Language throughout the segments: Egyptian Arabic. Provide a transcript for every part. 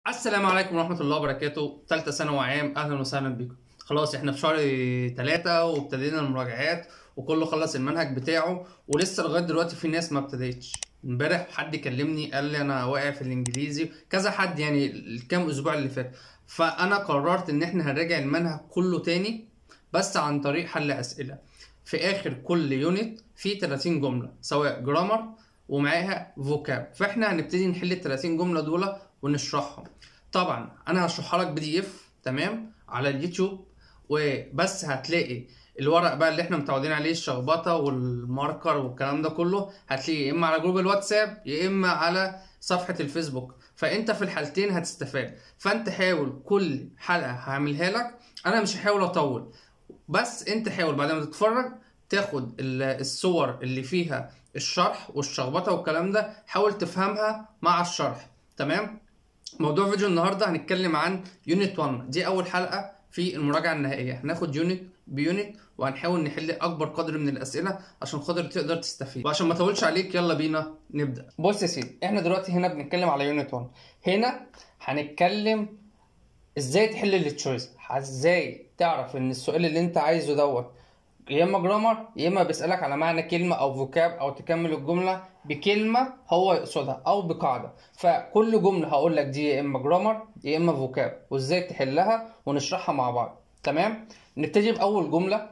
السلام عليكم ورحمة الله وبركاته تالتة ثانوي عام أهلا وسهلا بكم خلاص احنا في شهر تلاتة وابتدينا المراجعات وكله خلص المنهج بتاعه ولسه لغاية دلوقتي في ناس ما ابتدتش امبارح حد كلمني قال لي انا واقع في الانجليزي كذا حد يعني الكام اسبوع اللي فات فانا قررت ان احنا هنراجع المنهج كله تاني بس عن طريق حل اسئله في اخر كل يونت في 30 جمله سواء جرامر ومعاها فوكاب فاحنا هنبتدي نحل ال 30 جمله دول ونشرحهم طبعا انا هشرحها لك بي دي اف تمام على اليوتيوب وبس هتلاقي الورق بقى اللي احنا متعودين عليه الشخبطه والماركر والكلام ده كله هتلاقيه يا اما على جروب الواتساب يا اما على صفحه الفيسبوك فانت في الحالتين هتستفاد فانت حاول كل حلقه هعملها لك انا مش هحاول اطول بس انت حاول بعد ما تتفرج تاخد ال- الصور اللي فيها الشرح والشخبطه والكلام ده حاول تفهمها مع الشرح تمام موضوع فيديو النهارده هنتكلم عن يونت 1 دي اول حلقه في المراجعه النهائيه هناخد يونت بيونت وهنحاول نحل اكبر قدر من الاسئله عشان خاطر تقدر تستفيد وعشان ما اطولش عليك يلا بينا نبدا بص يا سيدي احنا دلوقتي هنا بنتكلم على يونت 1 هنا هنتكلم ازاي تحل التشويس ازاي تعرف ان السؤال اللي انت عايزه دوت يا اما جرامر يا اما بيسالك على معنى كلمه او فوكاب او تكمل الجمله بكلمه هو يقصدها او بقاعده فكل جمله هقول لك دي يا اما جرامر يا اما فوكاب وازاي تحلها ونشرحها مع بعض تمام نبتدي باول جمله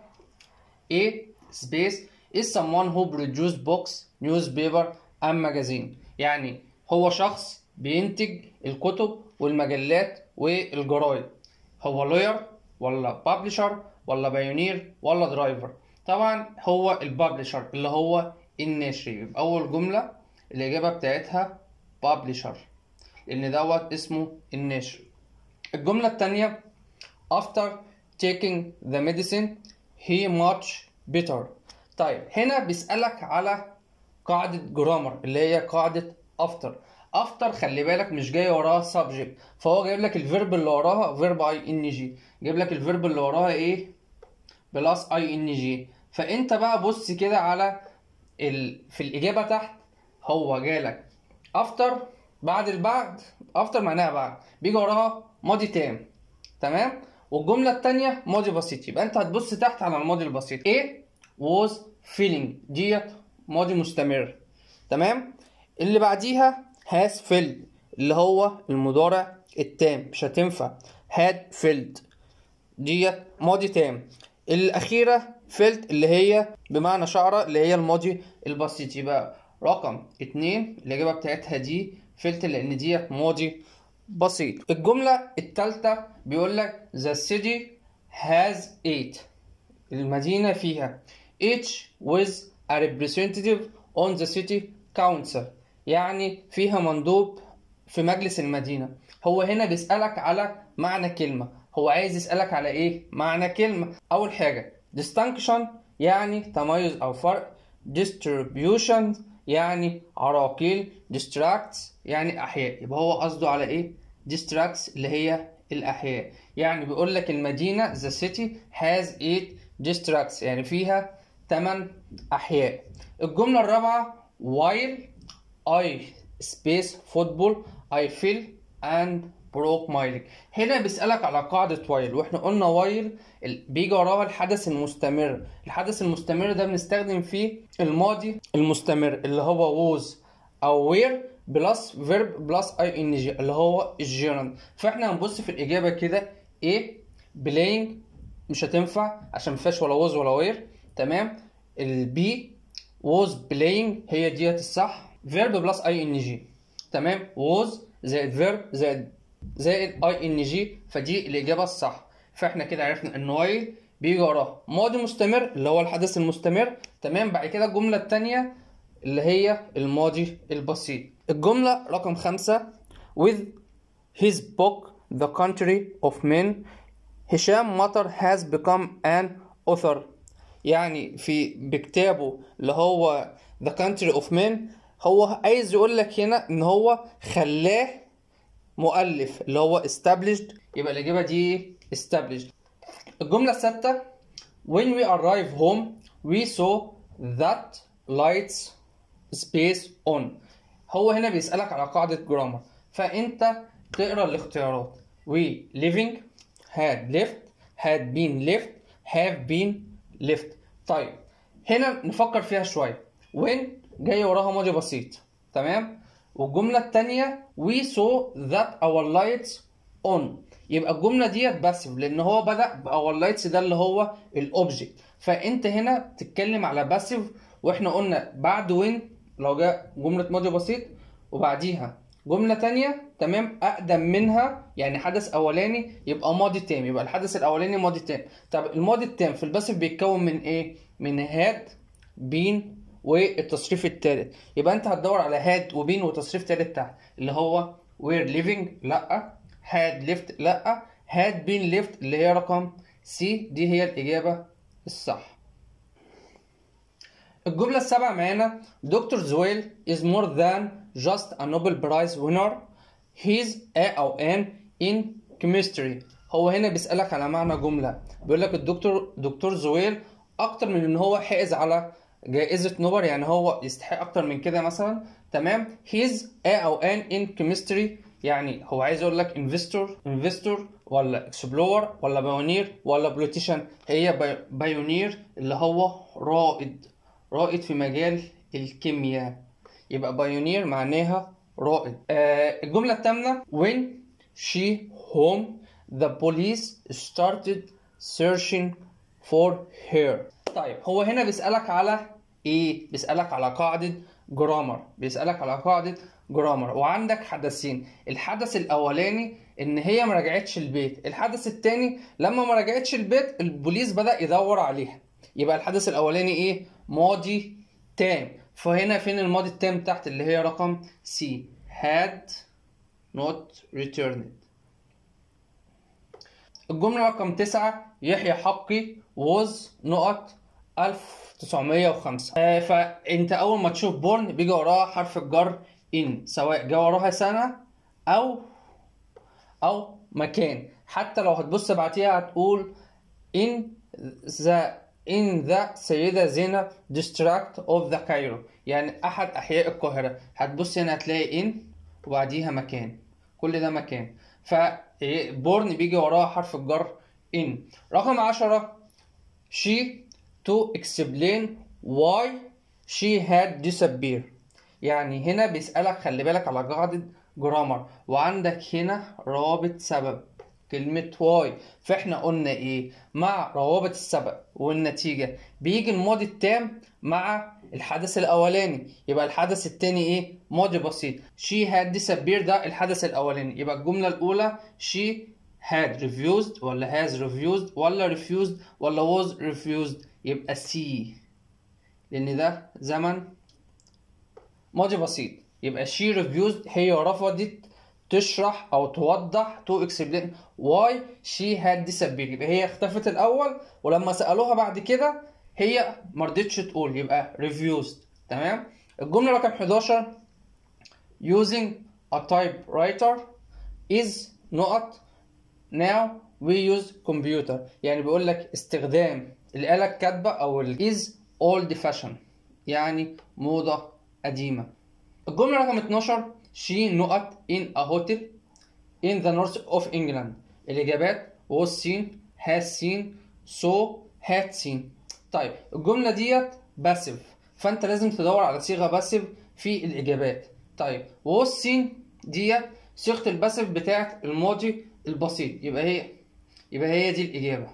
A space is someone who produced books, newspaper and magazine يعني هو شخص بينتج الكتب والمجلات والجرايد هو lawyer ولا publisher ولا بايونير ولا درايفر طبعا هو البابلشر اللي هو الناشر يبقى اول جمله الاجابه بتاعتها publisher لان دوت اسمه الناشر الجمله الثانيه after taking the medicine he much better طيب هنا بيسألك على قاعدة جرامر اللي هي قاعدة after after خلي بالك مش جاي وراها subject فهو جايب لك الفيرب اللي وراها فيرب اي ان جي جايب لك الفيرب اللي وراها ايه بلس اي ان جي فانت بقى بص كده على ال... في الاجابه تحت هو جالك after بعد البعد after معناها بعد بيجي وراها ماضي تام تمام والجمله الثانيه ماضي بسيط يبقى انت هتبص تحت على الماضي البسيط ايه was feeling ديت ماضي مستمر تمام اللي بعديها has filled اللي هو المضارع التام مش هتنفع had filled ديت ماضي تام الأخيرة filled اللي هي بمعنى شعرة اللي هي الماضي البسيط يبقى رقم اتنين الإجابة بتاعتها دي filled لأن ديت ماضي بسيط الجملة التالتة بيقول لك the city has eight المدينة فيها each with a representative on the city council يعني فيها مندوب في مجلس المدينة هو هنا بيسألك على معنى كلمة هو عايز يسألك على ايه معنى كلمة اول حاجة distinction يعني تميز او فرق distribution يعني عراقيل distracts يعني احياء يبقى هو قصده على ايه distracts اللي هي الاحياء يعني بيقول لك المدينة the city has eight distracts يعني فيها 8 احياء الجملة الرابعة while I space football I feel and broke my leg هنا بيسألك على قاعدة while واحنا قلنا while ال- بيجي وراها الحدث المستمر الحدث المستمر ده بنستخدم فيه الماضي المستمر اللي هو was أو were بلس verb بلس اي ان جي اللي هو الجيرند فاحنا هنبص في الإجابة كده ايه playing مش هتنفع عشان مفيهاش ولا was ولا were تمام البي was playing هي ديت الصح verb بلس اي ان جي تمام was زائد verb زائد زائد اي ان جي فدي الاجابه الصح فاحنا كده عرفنا ان while بيجي وراه ماضي مستمر اللي هو الحدث المستمر تمام بعد كده الجمله الثانيه اللي هي الماضي البسيط الجمله رقم خمسة with his book the country of men هشام مطر has become an author يعني في بكتابه اللي هو The Country of Men هو عايز يقول لك هنا ان هو خلاه مؤلف اللي هو established يبقى الإجابة دي established الجملة الثابتة When we arrive home we saw that lights space on هو هنا بيسألك على قاعدة جرامر فأنت تقرا الاختيارات we living had left had been left have been left طيب هنا نفكر فيها شويه when جاي وراها ماضي بسيط تمام والجمله الثانيه we saw that our lights on يبقى الجمله ديت باسيف لان هو بدا باور لايتس ده اللي هو الاوبجكت فانت هنا بتتكلم على باسيف واحنا قلنا بعد وين لو جاء جمله ماضي بسيط وبعديها جمله تانية تمام اقدم منها يعني حدث اولاني يبقى ماضي تام يبقى الحدث الاولاني ماضي تام طب الماضي التام في الباسيف بيتكون من ايه من هاد بين والتصريف الثالث يبقى انت هتدور على هاد وبين وتصريف ثالث تحت اللي هو وير ليفينج لا had left لا had been left اللي هي رقم سي دي هي الإجابة الصح الجملة السابعة معانا دكتور زويل is more than just a Nobel Prize winner he's a أو an in chemistry هو هنا بيسألك على معنى جملة بيقول لك الدكتور دكتور زويل أكتر من إن هو حائز على جائزة نوبل يعني هو يستحق أكتر من كده مثلا تمام he's a أو an in chemistry يعني هو عايز يقول لك انفستور انفستور ولا اكسبلور ولا بايونير ولا بوليتيشن هي بايونير اللي هو رائد رائد في مجال الكيمياء يبقى بايونير معناها رائد آه الجملة الثامنة when she home the police started searching for her طيب هو هنا بيسألك على ايه بيسألك على قاعدة جرامر بيسألك على قاعدة جرامر وعندك حدثين الحدث الاولاني ان هي ما رجعتش البيت الحدث الثاني لما ما رجعتش البيت البوليس بدا يدور عليها يبقى الحدث الاولاني ايه ماضي تام فهنا فين الماضي التام تحت اللي هي رقم سي had not returned الجملة رقم تسعة يحيى حقي was نقط 1905 آه فانت اول ما تشوف بورن بيجي وراها حرف الجر ان سواء جه وراها سنه او او مكان حتى لو هتبص بعديها هتقول in the in the سيدة زينب district of the Cairo يعني أحد أحياء القاهرة هتبص هنا هتلاقي in وبعديها مكان كل ده مكان فبورن بيجي وراها حرف الجر in رقم عشرة she to explain why she had disappeared يعني هنا بيسألك خلي بالك على قاعدة جرامر وعندك هنا رابط سبب كلمة واي فاحنا قلنا ايه مع روابط السبب والنتيجة بيجي الماضي التام مع الحدث الاولاني يبقى الحدث التاني ايه ماضي بسيط she had disappeared ده الحدث الاولاني يبقى الجملة الاولى she had refused ولا has refused ولا refused ولا was refused يبقى C لان ده زمن ماضي بسيط يبقى she refused هي رفضت تشرح او توضح to explain why she had disappeared يبقى هي اختفت الاول ولما سالوها بعد كده هي ما رضتش تقول يبقى refused تمام الجمله رقم 11 using a typewriter is نقط now we use computer يعني بيقول لك استخدام الآلة الكاتبة أو ال is old fashion يعني موضة قديمة الجملة رقم 12 she نقط in a hotel in the north of England الإجابات was seen has seen saw had seen طيب الجملة ديت باسيف فأنت لازم تدور على صيغة باسيف في الإجابات طيب was seen ديت صيغة الباسيف بتاعت الماضي البسيط يبقى هي يبقى هي دي الإجابة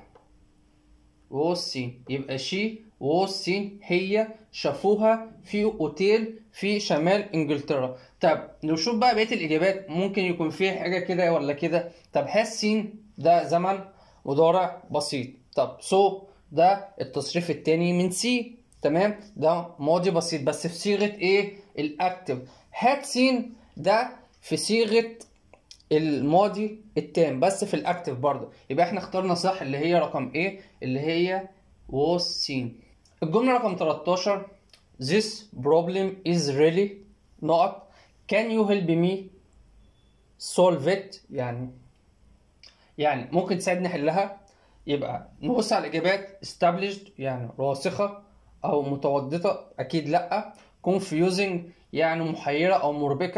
was seen يبقى she was seen هي شافوها في اوتيل في شمال انجلترا طب نشوف بقى بقيه الاجابات ممكن يكون فيها حاجه كده ولا كده طب has seen ده زمن مضارع بسيط طب so ده التصريف التاني من سي تمام ده ماضي بسيط بس في صيغه ايه الاكتف had seen ده في صيغه الماضي التام بس في الاكتف برضه يبقى احنا اخترنا صح اللي هي رقم ايه اللي هي was seen الجملة رقم 13 This problem is really نقط Can you help me solve it يعني يعني ممكن تساعدني احلها يبقى نبص على الاجابات established يعني راسخة او متوضطة اكيد لا confusing يعني محيرة او مربكة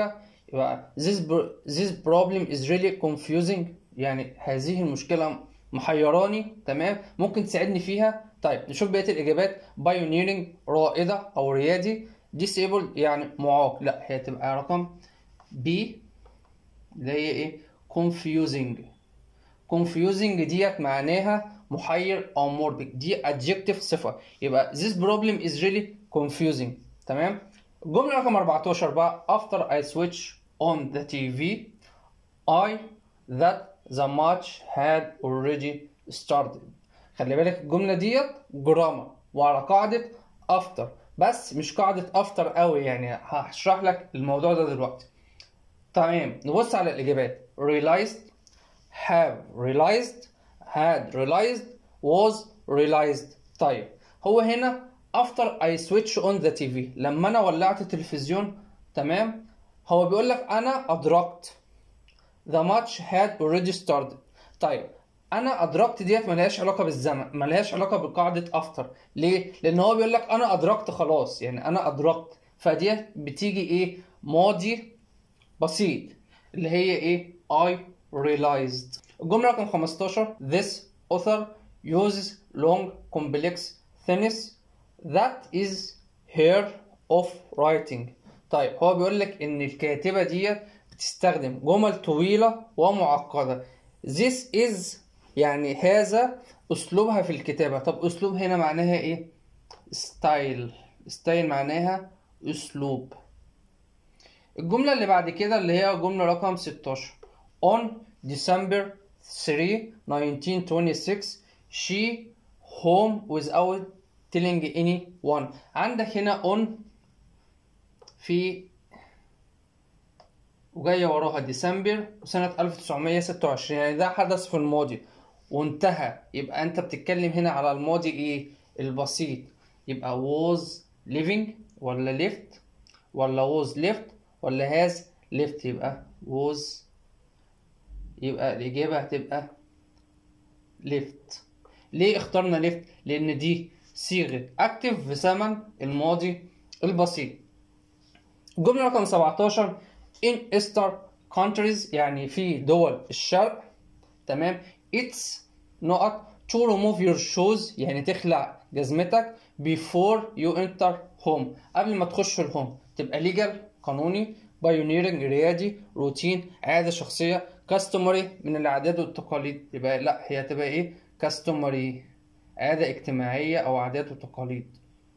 يبقى this, pro- this problem is really confusing يعني هذه المشكلة محيراني تمام ممكن تساعدني فيها طيب نشوف بقية الإجابات pioneering رائدة أو ريادي disabled يعني معاق لا هي تبقى رقم B اللي هي إيه confusing confusing ديت معناها محير أو مربك دي adjective صفة يبقى this problem is really confusing تمام الجملة رقم 14 بقى after I switch on the TV I that the match had already started خلي بالك الجملة ديت جرامر وعلى قاعدة after بس مش قاعدة after قوي يعني هشرح لك الموضوع ده دلوقتي تمام نبص على الإجابات realized have realized had realized was realized طيب هو هنا after I switch on the TV لما أنا ولعت التلفزيون تمام هو بيقول لك أنا أدركت the match had already started طيب انا ادركت ديت ملهاش علاقه بالزمن ملهاش علاقه بقاعده افتر ليه لان هو بيقول لك انا ادركت خلاص يعني انا ادركت فديت بتيجي ايه ماضي بسيط اللي هي ايه I realized الجمله رقم 15 this author uses long complex things that is her of writing طيب هو بيقول لك ان الكاتبه ديت بتستخدم جمل طويله ومعقده this is يعني هذا اسلوبها في الكتابه طب اسلوب هنا معناها ايه ستايل ستايل معناها اسلوب الجمله اللي بعد كده اللي هي جمله رقم 16 on December 3 1926 she home without telling anyone عندك هنا on في وجاية وراها ديسمبر سنة 1926 يعني ده حدث في الماضي وانتهى يبقى انت بتتكلم هنا على الماضي ايه البسيط يبقى was living ولا left ولا was left ولا has left يبقى was يبقى الإجابة هتبقى left ليه اخترنا left لأن دي صيغة active في زمن الماضي البسيط الجملة رقم 17 in eastern countries يعني في دول الشرق تمام it's نقط to remove your shoes يعني تخلع جزمتك before you enter home قبل ما تخش الهوم تبقى legal قانوني pioneering ريادي روتين عادة شخصية customary من العادات والتقاليد يبقى لا هي تبقى ايه customary عادة اجتماعية أو عادات وتقاليد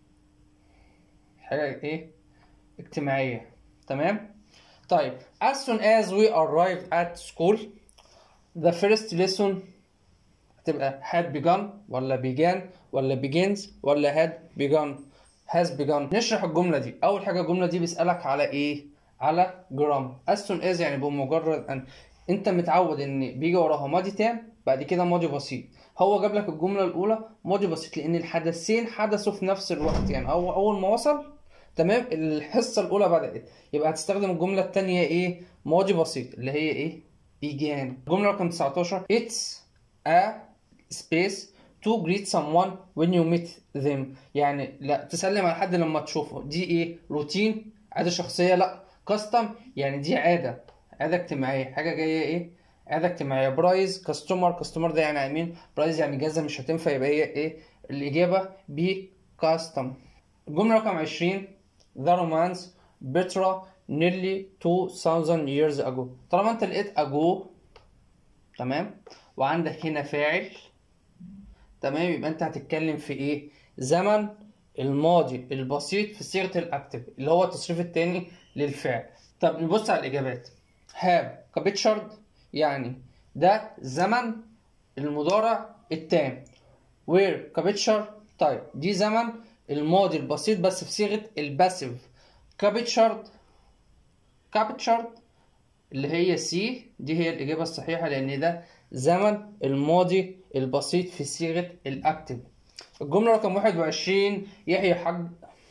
حاجة ايه اجتماعية تمام طيب as soon as we arrive at school the first lesson هتبقى had begun ولا began ولا begins ولا had begun has begun نشرح الجملة دي أول حاجة الجملة دي بيسألك على إيه؟ على جرام as soon as يعني بمجرد أن أنت متعود إن بيجي وراها ماضي تام بعد كده ماضي بسيط هو جاب لك الجملة الأولى ماضي بسيط لأن الحدثين حدثوا في نفس الوقت يعني هو أول ما وصل تمام الحصة الأولى بدأت يبقى هتستخدم الجملة التانية إيه؟ ماضي بسيط اللي هي إيه؟ began الجملة رقم 19 It's a space to greet someone when you meet them يعني لا تسلم على حد لما تشوفه دي إيه؟ روتين عادة شخصية لا كاستم يعني دي عادة عادة اجتماعية حاجة جاية إيه؟ عادة اجتماعية برايز كاستمر كاستمر ده يعني عميل برايز يعني جزء مش هتنفع يبقى هي إيه؟ الإجابة بي كاستم الجملة رقم 20 The romance Petra nearly 2000 years ago طالما انت لقيت ago تمام وعندك هنا فاعل تمام يبقى انت هتتكلم في ايه زمن الماضي البسيط في صيغة الاكتف اللي هو التصريف التاني للفعل طب نبص على الاجابات have captured يعني ده زمن المضارع التام where capture طيب دي زمن الماضي البسيط بس في صيغة الباسيف captured captured اللي هي سي دي هي الإجابة الصحيحة لأن ده زمن الماضي البسيط في صيغة الأكتف الجملة رقم 21 يحيى حق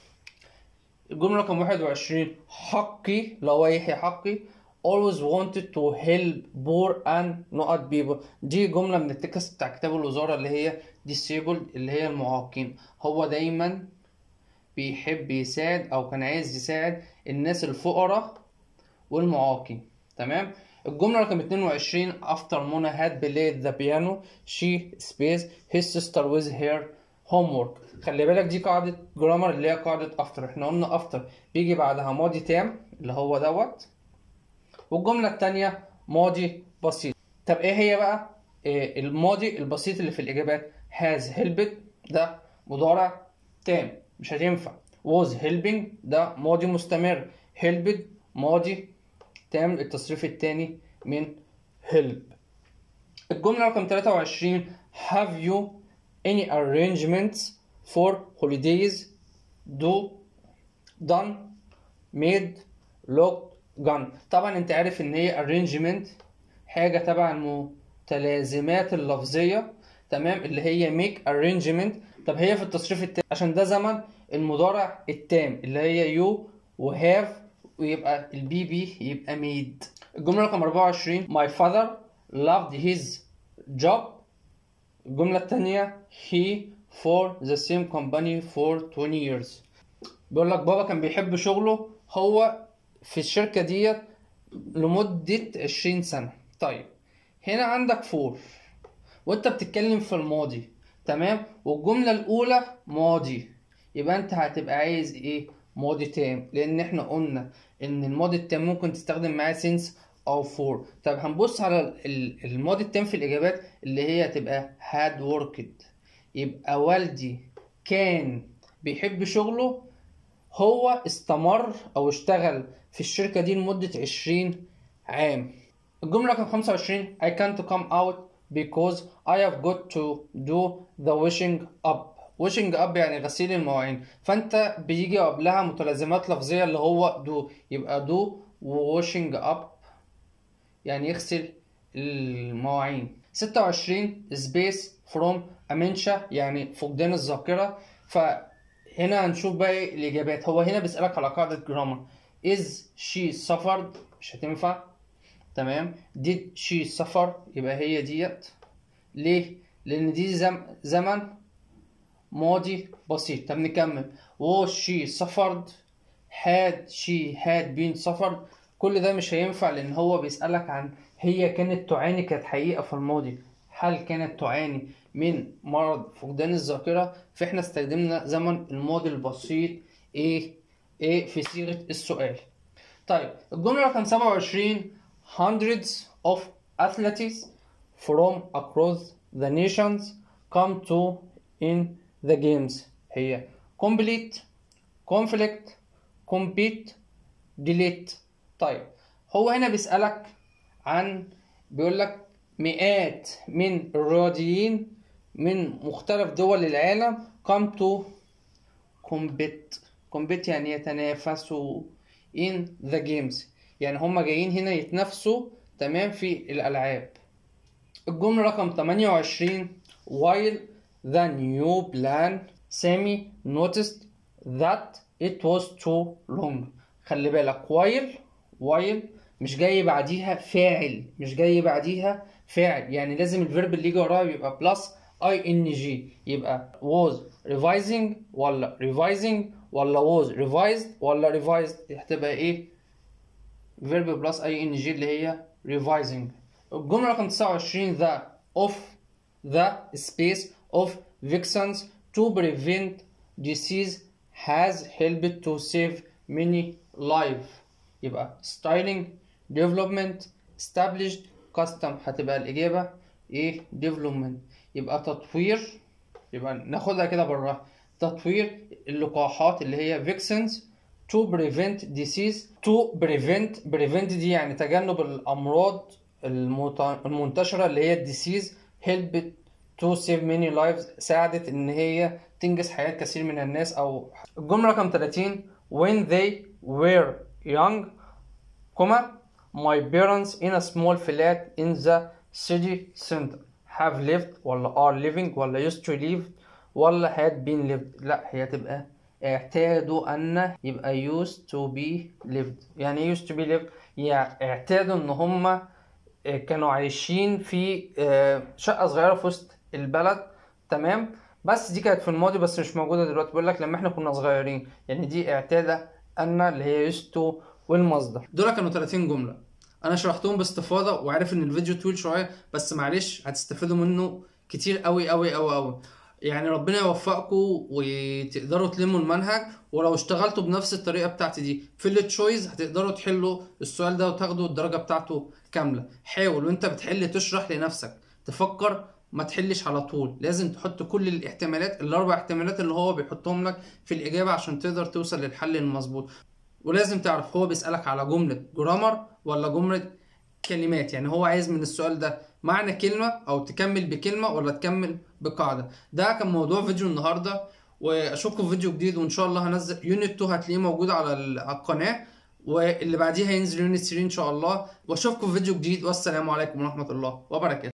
الجملة رقم 21 حقي لو يحيى حقي always wanted to help poor and not people دي جملة من التكست بتاع كتاب الوزارة اللي هي disabled اللي هي المعاقين هو دايما بيحب يساعد او كان عايز يساعد الناس الفقراء والمعاقي تمام الجملة رقم 22 after Mona had played the piano she space his sister with her homework خلي بالك دي قاعدة جرامر اللي هي قاعدة after احنا قلنا after بيجي بعدها ماضي تام اللي هو دوت والجملة التانية ماضي بسيط طب ايه هي بقى إيه الماضي البسيط اللي في الإجابات has helped ده مضارع تام مش هتنفع was helping ده ماضي مستمر helped ماضي تام التصريف التاني من help الجملة رقم 23 have you any arrangements for holidays do done made looked gone طبعا انت عارف ان هي arrangement حاجة تبع المتلازمات اللفظية تمام اللي هي make arrangement طب هي في التصريف التام عشان ده زمن المضارع التام اللي هي you وهاف ويبقى البي بي يبقى made الجملة رقم 24 my father loved his job الجملة التانية he for the same company for 20 years بيقول لك بابا كان بيحب شغله هو في الشركة ديت لمدة 20 سنة طيب هنا عندك فور وانت بتتكلم في الماضي تمام والجملة الأولى ماضي يبقى انت هتبقى عايز ايه ماضي تام لأن احنا قلنا إن الماضي التام ممكن تستخدم معاه سينس أو فور طب هنبص على ال- الماضي التام في الإجابات اللي هي هتبقى had worked يبقى والدي كان بيحب شغله هو استمر او اشتغل في الشركة دي لمدة 20 عام الجملة رقم 25 I can't come out because I have got to do the washing up washing up يعني غسيل المواعين فانت بيجي قبلها متلازمات لفظية اللي هو do يبقى do washing up يعني يغسل المواعين 26 space from amnesia يعني فقدان الذاكرة فهنا هنشوف بقى إيه الإجابات هو هنا بيسألك على قاعدة جرامر is she suffered مش هتنفع تمام did she suffer يبقى هي ديت ليه لأن دي زم... زمن ماضي بسيط طب نكمل was she suffered had she had been suffered كل ده مش هينفع لان هو بيسألك عن هي كانت تعاني كانت حقيقة في الماضي هل كانت تعاني من مرض فقدان الذاكرة فاحنا استخدمنا زمن الماضي البسيط ايه ايه في صيغة السؤال طيب الجملة رقم 27 hundreds of athletes from across the nations come to in the games هي complete conflict compete delete طيب هو هنا بيسألك عن بيقول لك مئات من الرياضيين من مختلف دول العالم come to compete compete يعني يتنافسوا in the games يعني هم جايين هنا يتنافسوا تمام في الألعاب الجملة رقم 28 while the new plan Sammy noticed that it was too long خلي بالك while while مش جاي بعديها فاعل مش جاي بعديها فاعل يعني لازم الفيرب اللي يجي وراها يبقى بلس اي ان جي يبقى was revising ولا revising ولا was revised ولا revised هتبقى ايه فيرب بلس اي ان جي اللي هي revising الجملة رقم 29 the of the space of vaccines to prevent disease has helped to save many lives يبقى styling development established custom هتبقى الإجابة إيه development يبقى تطوير يبقى ناخدها كده بره تطوير اللقاحات اللي هي vaccines to prevent disease to prevent prevent دي يعني تجنب الأمراض المت- المنتشرة اللي هي disease helped to save many lives ساعدت إن هي تنجز حياة كثير من الناس أو الجملة رقم 30 when they were young comma my parents in a small flat in the city center have lived ولا are living ولا used to live ولا had been lived لا هي تبقى اعتادوا ان يبقى used to be lived يعني إيه used to be lived يعني اعتادوا ان هم كانوا عايشين في آه، شقة صغيرة في وسط البلد تمام بس دي كانت في الماضي بس مش موجودة دلوقتي بيقول لك لما احنا كنا صغيرين يعني دي اعتادة ان اللي هي used to والمصدر دول كانوا 30 جمله انا شرحتهم باستفاضه وعارف ان الفيديو طويل شويه بس معلش هتستفيدوا منه كتير قوي قوي قوي قوي يعني ربنا يوفقكم وتقدروا تلموا المنهج ولو اشتغلتوا بنفس الطريقه بتاعتي دي في التشويز هتقدروا تحلوا السؤال ده وتاخدوا الدرجه بتاعته كامله حاول وانت بتحل تشرح لنفسك تفكر ما تحلش على طول لازم تحط كل الاحتمالات الاربع احتمالات اللي هو بيحطهم لك في الاجابه عشان تقدر توصل للحل المظبوط ولازم تعرف هو بيسالك على جمله جرامر ولا جمله كلمات يعني هو عايز من السؤال ده معنى كلمه او تكمل بكلمه ولا تكمل بقاعده ده كان موضوع فيديو النهارده واشوفكم في فيديو جديد وان شاء الله هنزل يونت 2 هتلاقيه موجود على ال- على القناه واللي بعديها هينزل يونت 3 ان شاء الله واشوفكم في فيديو جديد والسلام عليكم ورحمه الله وبركاته